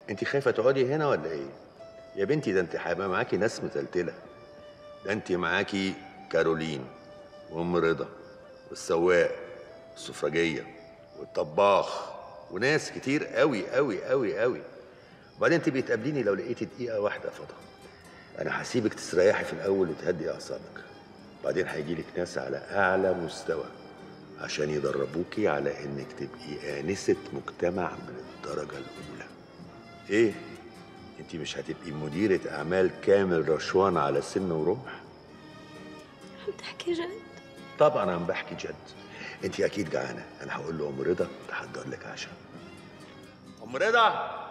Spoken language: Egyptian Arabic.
انت خايفه تقعدي هنا ولا ايه يا بنتي ده انت هيبقى معاكي ناس متلتله ده انت معاكي كارولين وام رضا والسواق والسفرجيه والطباخ وناس كتير قوي قوي قوي قوي وبعدين تبقي تقابليني لو لقيتي دقيقه واحده فاضيه انا هسيبك تستريحي في الاول وتهدي اعصابك بعدين هيجي لك ناس على اعلى مستوى عشان يدربوكي على انك تبقي انسه مجتمع من الدرجه الاولى ايه انت مش هتبقي مديره اعمال كامل رشوان على سن ورمح عم تحكي جد طبعا انا بحكي جد انت اكيد جعانه انا هقول له ام رضا تحضر لك عشاء ام رضا